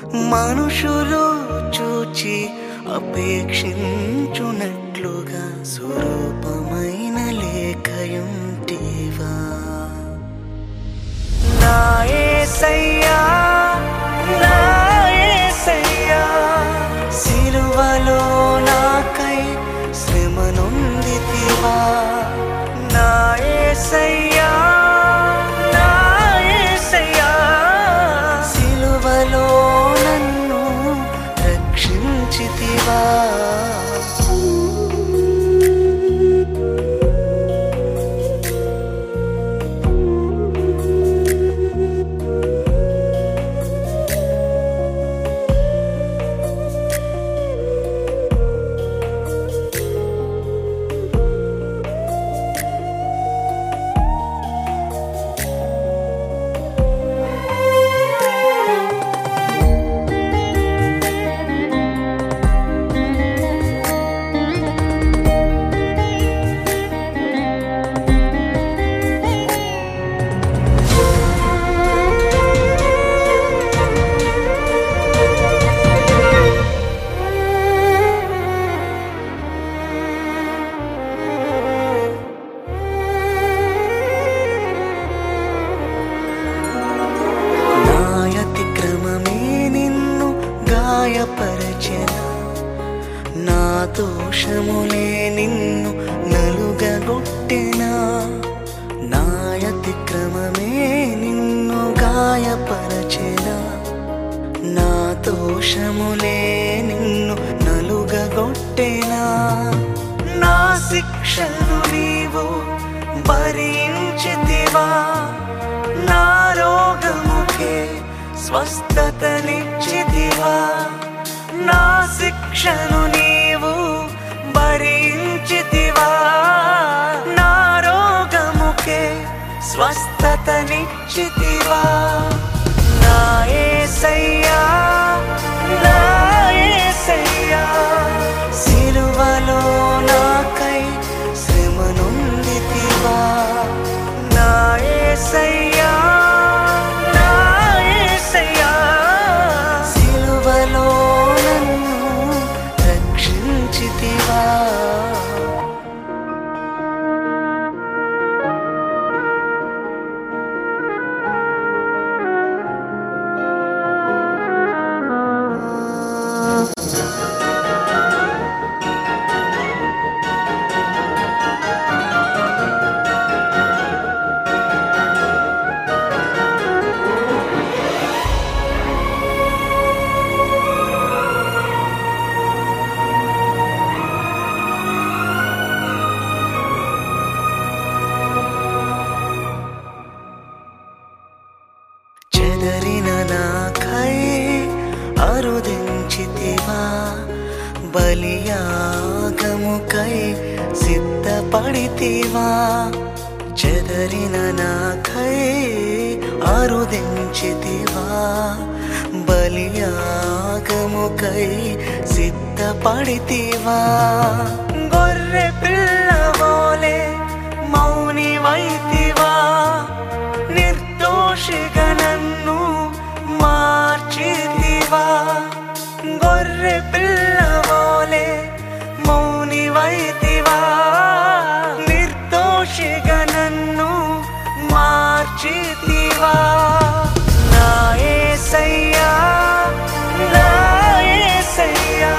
మనుషులు చూచి అపేక్షించునట్లుగా స్వరూపమైన లేఖయుంటివా నా యేసయ్యా నా యేసయ్యా సిలువలో నాకై శ్రమ నొందితివా నా యేసయ్యా నా యేసయ్యా సిలువలో నన్ను రక్షించితివా నాయతిక్రమమే నిన్ను గాయపరచెన నా దోషములే నిన్ను నలుగగొట్టెనా నాయతిక్రమమే నిన్ను గాయపరచెనా నా దోషములే నిన్ను నలుగగొట్టెనా నా శిక్షను నీవు భరించితివా నా రోగముకే స్వస్థతనిచ్చితివా నా శిక్షను నీవు భరించితివా నా రోగముకే స్వస్థతనిచ్చితివా నా యేసయ్యా నా యేసయ్యా సిలువలో నాకై శ్రమ నొందితివా నా యేసయ్యా నా యేసయ్యా సిలువలో నన్ను రక్షించితివా చెదరిన నాకై అరుదించితివా బలియాగముకై సిద్ధపడితివా చెదరిన నాకై అరుదించితివా బలియాగముకై సిద్ధపడితివా గొర్రె పిల్లవోలే మౌని వైతివా నిర్దోషిగా నన్ను మార్చితివా గొర్రె పిల్లవోలే మౌని వైతివా నిర్దోషిగా నన్ను మార్చితివా నా యేసయ్యా నా యేసయ్యా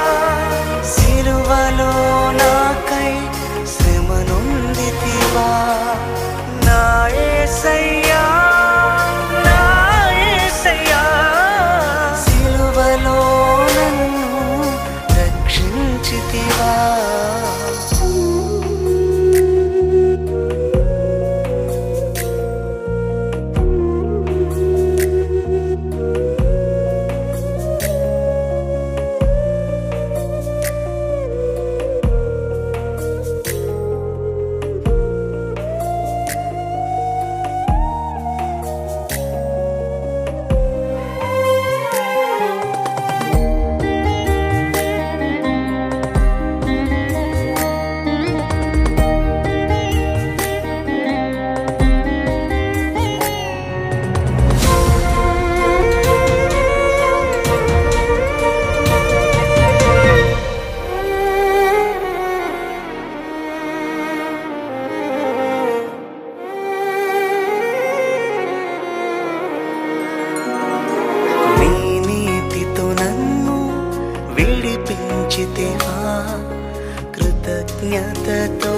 సిలువలో నాకై శ్రమ నొందితివా నా కృతజ్ఞతతో